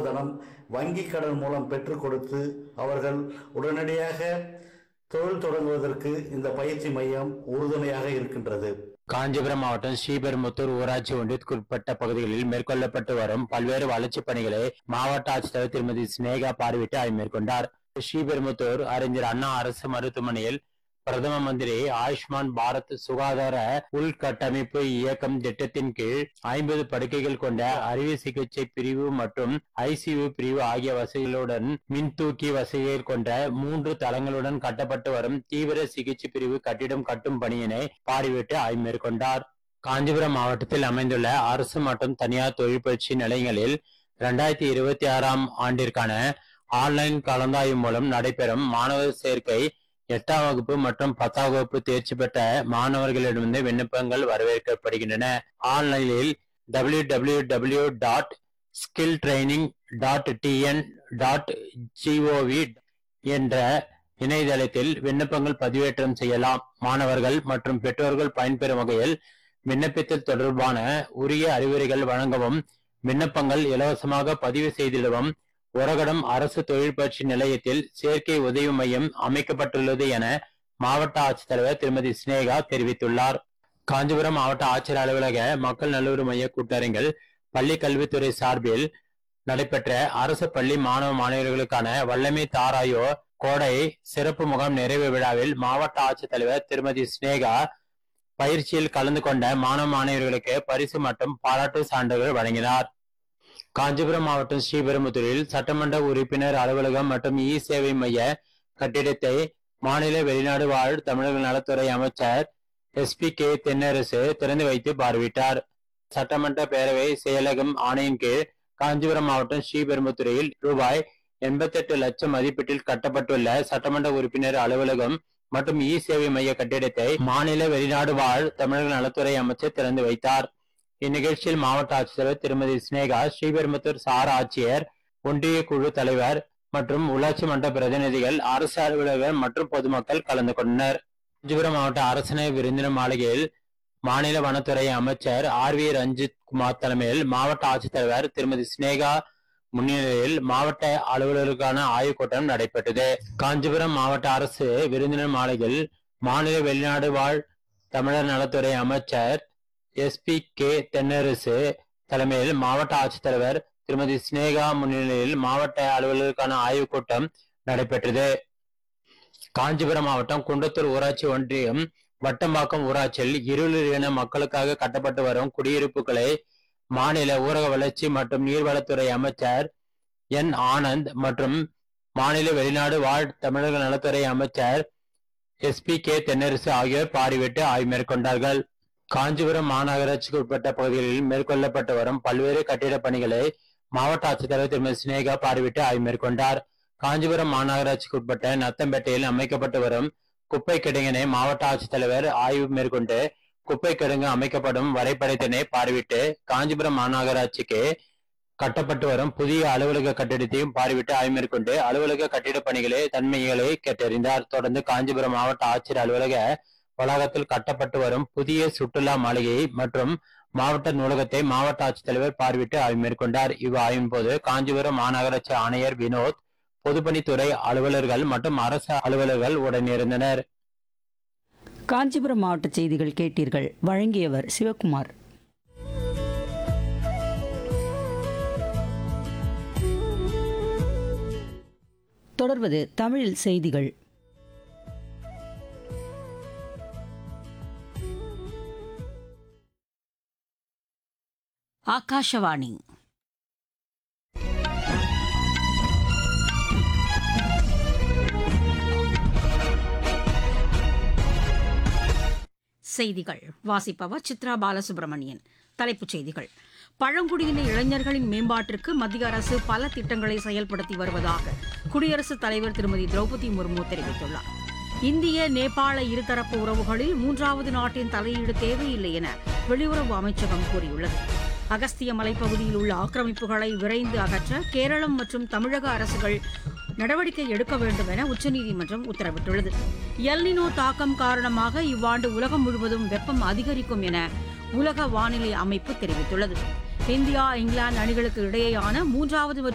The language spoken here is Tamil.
மூலதனம் வங்கி கடன் மூலம் பெற்றுக் கொடுத்து அவர்கள் உடனடியாக தொழில் தொடங்குவதற்கு இந்த பயிற்சி மையம் உறுதுணையாக இருக்கின்றது காஞ்சிபுரம் மாவட்டம் ஸ்ரீபெரும்புத்தூர் ஊராட்சி ஒன்றியத்திற்குட்பட்ட பகுதிகளில் மேற்கொள்ளப்பட்டு வரும் பல்வேறு வளர்ச்சிப் பணிகளை மாவட்ட ஆட்சித்தலைவர் திருமதி சினேகா பார்வையிட்டு ஆய்வு மேற்கொண்டார் ஸ்ரீபெரும்புத்தூர் அறிஞர் அண்ணா அரசு மருத்துவமனையில் பிரதம மந்திரி ஆயுஷ்மான் பாரத் சுகாதார உள்கட்டமைப்பு இயக்கம் திட்டத்தின் கீழ் ஐம்பது படுக்கைகள் கொண்ட அறுவை சிகிச்சை பிரிவு மற்றும் ஐசியு பிரிவு ஆகிய வசதிகளுடன் மின்தூக்கி வசதிகள் கொண்ட மூன்று தளங்களுடன் கட்டப்பட்டு வரும் தீவிர சிகிச்சை பிரிவு கட்டிடம் கட்டும் பணியினை பார்வையிட்டு ஆய்வு மேற்கொண்டார் காஞ்சிபுரம் மாவட்டத்தில் அமைந்துள்ள அரசு மற்றும் தனியார் தொழில் பயிற்சி நிலையங்களில் இரண்டாயிரத்தி இருபத்தி ஆறாம் ஆண்டிற்கான ஆன்லைன் கலந்தாய்வு மூலம் நடைபெறும் மாணவர் சேர்க்கை எட்டாம் வகுப்பு மற்றும் பத்தாம் வகுப்பு தேர்ச்சி பெற்ற மாணவர்களிடமிருந்து விண்ணப்பங்கள் வரவேற்கப்படுகின்றன ஆன்லைனில் W W W dot skill training dot TN dot gov என்ற இணையதளத்தில் விண்ணப்பங்கள் பதிவேற்றம் செய்யலாம் மாணவர்கள் மற்றும் பெற்றோர்கள் பயன்பெறும் வகையில் விண்ணப்பித்தல் தொடர்பான உரிய அறிவுரைகள் வழங்கவும் விண்ணப்பங்கள் இலவசமாக பதிவு செய்திடவும் உரகடம் அரசு தொழில் பயிற்சி நிலையத்தில் சேர்க்கை உதவி மையம் அமைக்கப்பட்டுள்ளது என மாவட்ட ஆட்சித்தலைவர் திருமதி சினேகா தெரிவித்துள்ளார் காஞ்சிபுரம் மாவட்ட ஆட்சியர் அலுவலக மக்கள் நல்லுறவு மைய கூட்டரங்கில் பள்ளி கல்வித்துறை சார்பில் நடைபெற்ற அரசு பள்ளி மாணவ மாணவியர்களுக்கான வல்லமை தாராயோ கோடை சிறப்பு முகாம் நிறைவு விழாவில் மாவட்ட ஆட்சித்தலைவர் திருமதி சினேகா பயிற்சியில் கலந்து கொண்ட மாணவ மாணவியர்களுக்கு பரிசு மற்றும் பாராட்டு சான்றுகள் வழங்கினார் காஞ்சிபுரம் மாவட்டம் ஸ்ரீபெரும்புத்தூரில் சட்டமன்ற உறுப்பினர் அலுவலகம் மற்றும் இ சேவை மைய கட்டிடத்தை மாநில வெளிநாடு வாழ் தமிழக நலத்துறை அமைச்சர் எஸ் பி கே தென்னரசு திறந்து வைத்து பார்வையிட்டார் சட்டமன்ற பேரவை செயலகம் ஆணையின் கீழ் காஞ்சிபுரம் மாவட்டம் ஸ்ரீபெரும்புத்தூரில் ரூபாய் எண்பத்தெட்டு லட்சம் மதிப்பீட்டில் கட்டப்பட்டுள்ள சட்டமன்ற உறுப்பினர் அலுவலகம் மற்றும் இ சேவை மைய கட்டிடத்தை மாநில வெளிநாடு வாழ் தமிழக நலத்துறை அமைச்சர் திறந்து வைத்தார் இந்நிகழ்ச்சியில் மாவட்ட ஆட்சித்தலைவர் திருமதி சினேகா ஸ்ரீபெரும்புத்தூர் சார் ஆட்சியர் ஒன்றிய குழு தலைவர் மற்றும் உள்ளாட்சி மன்ற பிரதிநிதிகள் அரசு அலுவலர்கள் மற்றும் பொதுமக்கள் கலந்து கொண்டனர் காஞ்சிபுரம் மாவட்ட அரசனை விருந்தினர் மாளிகையில் மாநில வனத்துறை அமைச்சர் ஆர் வி ரஞ்சித் குமார் தலைமையில் மாவட்ட ஆட்சித்தலைவர் திருமதி சினேகா முன்னிலையில் மாவட்ட அலுவலருக்கான ஆய்வுக் கூட்டம் நடைபெற்றது காஞ்சிபுரம் மாவட்ட அரசு விருந்தினர் மாளிகையில் மாநில வெளிநாடு வாழ் தமிழர் நலத்துறை அமைச்சர் எஸ்பி கே தென்னரசு தலைமையில் மாவட்ட ஆட்சித்தலைவர் திருமதி சினேகா முன்னிலையில் மாவட்ட அலுவலருக்கான ஆய்வுக் கூட்டம் நடைபெற்றது காஞ்சிபுரம் மாவட்டம் குன்றத்தூர் ஊராட்சி ஒன்றியம் வட்டம்பாக்கம் ஊராட்சியில் இருளர் இன மக்களுக்காக கட்டப்பட்டு வரும் குடியிருப்புகளை மாநில ஊரக வளர்ச்சி மற்றும் நீர்வளத்துறை அமைச்சர் என் ஆனந்த் மற்றும் மாநில வெளிநாடு வாழ் தமிழக நலத்துறை அமைச்சர் எஸ் பி கே தென்னரசு ஆகியோர் பார்வையிட்டு ஆய்வு மேற்கொண்டார்கள் காஞ்சிபுரம் மாநகராட்சிக்கு உட்பட்ட பகுதிகளில் மேற்கொள்ளப்பட்டு வரும் பல்வேறு கட்டிடப் பணிகளை மாவட்ட ஆட்சித்தலைவர் திருமதி சினேகா பார்வையிட்டு ஆய்வு மேற்கொண்டார் காஞ்சிபுரம் மாநகராட்சிக்கு உட்பட்ட நத்தம்பேட்டையில் அமைக்கப்பட்டு வரும் குப்பை கிடங்கினை மாவட்ட ஆட்சித்தலைவர் ஆய்வு மேற்கொண்டு குப்பை கிடங்கு அமைக்கப்படும் வரைபடத்தினை பார்வையிட்டு காஞ்சிபுரம் மாநகராட்சிக்கு கட்டப்பட்டு வரும் புதிய அலுவலக கட்டிடத்தையும் பார்வையிட்டு ஆய்வு மேற்கொண்டு அலுவலக கட்டிடப் பணிகளை தன்மைகளை கேட்டறிந்தார் தொடர்ந்து காஞ்சிபுரம் மாவட்ட ஆட்சியர் அலுவலக வளாகத்தில் கட்டப்பட்டு வரும் புதிய சுற்றுலா மாளிகை மற்றும் மாவட்ட நூலகத்தை மாவட்ட ஆட்சித்தலைவர் பார்வையிட்டு ஆய்வு மேற்கொண்டார் இவ் ஆய்வின் போது காஞ்சிபுரம் மாநகராட்சி ஆணையர் வினோத் பொதுப்பணித்துறை அலுவலர்கள் மற்றும் அரசு அலுவலர்கள் உடனிருந்தனர் காஞ்சிபுரம் மாவட்ட செய்திகள் கேட்டீர்கள் வழங்கியவர் சிவகுமார் தொடர்வது தமிழில் செய்திகள் ஆகாஷவாணி செய்திகள் வாசிப்பவர் சித்ரா பாலசுப்ரமணியன் தலைப்புச் செய்திகள் பழங்குடியின இளைஞர்களின் மேம்பாட்டிற்கு மத்திய அரசு பல திட்டங்களை செயல்படுத்தி வருவதாக குடியரசுத் தலைவர் திருமதி திரௌபதி முர்மு தெரிவித்துள்ளார் இந்திய நேபாள இருதரப்பு உறவுகளில் மூன்றாவது நாட்டின் தலையீடு தேவையில்லை என வெளியுறவு அமைச்சகம் கூறியுள்ளது அகஸ்திய மலைப்பகுதியில் உள்ள ஆக்கிரமிப்புகளை விரைந்து அகற்ற கேரளம் மற்றும் தமிழக அரசுகள் நடவடிக்கை எடுக்க வேண்டும் என உச்சநீதிமன்றம் உத்தரவிட்டுள்ளது எல்னினோ தாக்கம் காரணமாக இவ்வாண்டு உலகம் முழுவதும் வெப்பம் அதிகரிக்கும் என உலக வானிலை அமைப்பு தெரிவித்துள்ளது இந்தியா இங்கிலாந்து அணிகளுக்கு இடையேயான மூன்றாவது மற்றும்